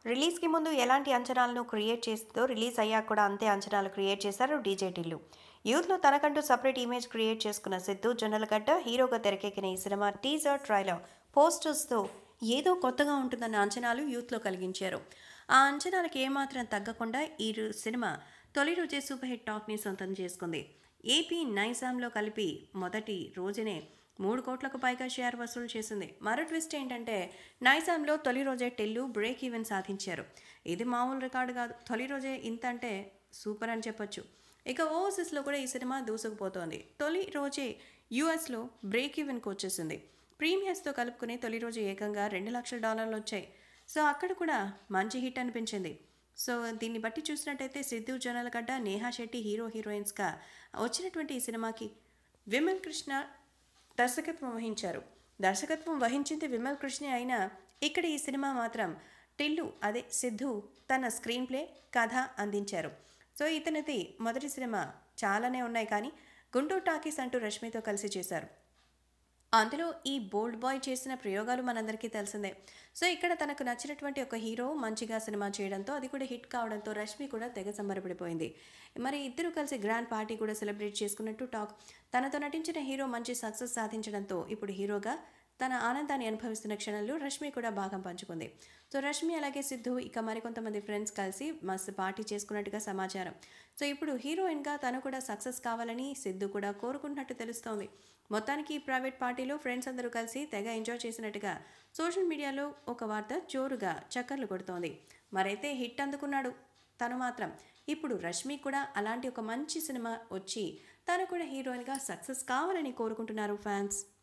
రిలీజ్కి ముందు ఎలాంటి అంచనాలను క్రియేట్ చేస్తుందో రిలీజ్ అయ్యాక కూడా అంతే అంచనాలు క్రియేట్ చేశారు డీజే టిల్లు యూత్లో తనకంటూ సపరేట్ ఇమేజ్ క్రియేట్ చేసుకున్న సిద్ధు జొన్నలగడ్డ హీరోగా తెరకెక్కిన ఈ సినిమా టీజర్ ట్రైలర్ పోస్టర్స్తో ఏదో కొత్తగా ఉంటుందన్న అంచనాలు యూత్లో కలిగించారు ఆ అంచనాలకు ఏమాత్రం తగ్గకుండా ఈ రు- సినిమా తొలి రోజే సూపర్ హిట్ టాక్ని సొంతం చేసుకుంది ఏపీ నైజాంలో కలిపి మొదటి రోజునే మూడు కోట్లకు పైగా షేర్ వసూలు చేసింది మరో ట్విస్ట్ ఏంటంటే నైజాంలో తొలి రోజే టెల్లు బ్రేక్ ఈవెన్ సాధించారు ఇది మామూలు రికార్డు కాదు తొలి రోజే ఇంత అంటే సూపర్ అని చెప్పొచ్చు ఇక ఓవర్సీస్లో కూడా ఈ సినిమా దూసుకుపోతోంది తొలి రోజే యూఎస్లో బ్రేక్ ఈవెన్కి వచ్చేసింది ప్రీమియర్స్తో కలుపుకుని తొలి రోజు ఏకంగా రెండు లక్షల డాలర్లు వచ్చాయి సో అక్కడ కూడా మంచి హిట్ అనిపించింది సో దీన్ని బట్టి చూసినట్టయితే సిద్ధు జొన్నలగడ్డ నేహా శెట్టి హీరో హీరోయిన్స్గా వచ్చినటువంటి ఈ సినిమాకి విమల్ కృష్ణ దర్శకత్వం వహించారు దర్శకత్వం వహించింది విమల్ కృష్ణ అయినా ఇక్కడ ఈ సినిమా మాత్రం టిల్లు అదే సిద్ధు తన స్క్రీన్ ప్లే కథ అందించారు సో ఇతనిది మొదటి సినిమా చాలానే ఉన్నాయి కానీ గుంటూరు టాకీస్ అంటూ రష్మితో కలిసి చేశారు అందులో ఈ బోల్డ్ బాయ్ చేసిన ప్రయోగాలు మనందరికీ తెలిసిందే సో ఇక్కడ తనకు నచ్చినటువంటి ఒక హీరో మంచిగా సినిమా చేయడంతో అది కూడా హిట్ కావడంతో రష్మి కూడా తెగ సంబరపడిపోయింది మరి ఇద్దరు కలిసి గ్రాండ్ పార్టీ కూడా సెలబ్రేట్ చేసుకున్నట్టు టాక్ తనతో నటించిన హీరో మంచి సక్సెస్ సాధించడంతో ఇప్పుడు హీరోగా తన ఆనందాన్ని అనుభవిస్తున్న క్షణంలో రష్మి కూడా భాగం పంచుకుంది సో రష్మి అలాగే సిద్ధు ఇక మరికొంతమంది ఫ్రెండ్స్ కలిసి మస్తు పార్టీ చేసుకున్నట్టుగా సమాచారం సో ఇప్పుడు హీరోయిన్గా తను కూడా సక్సెస్ కావాలని సిద్ధు కూడా కోరుకుంటున్నట్టు తెలుస్తోంది మొత్తానికి ఈ ప్రైవేట్ పార్టీలో ఫ్రెండ్స్ అందరూ కలిసి తెగ ఎంజాయ్ చేసినట్టుగా సోషల్ మీడియాలో ఒక వార్త జోరుగా చక్కర్లు కొడుతోంది మరైతే హిట్ అందుకున్నాడు తను మాత్రం ఇప్పుడు రష్మి కూడా అలాంటి ఒక మంచి సినిమా వచ్చి తను కూడా హీరోయిన్గా సక్సెస్ కావాలని కోరుకుంటున్నారు ఫ్యాన్స్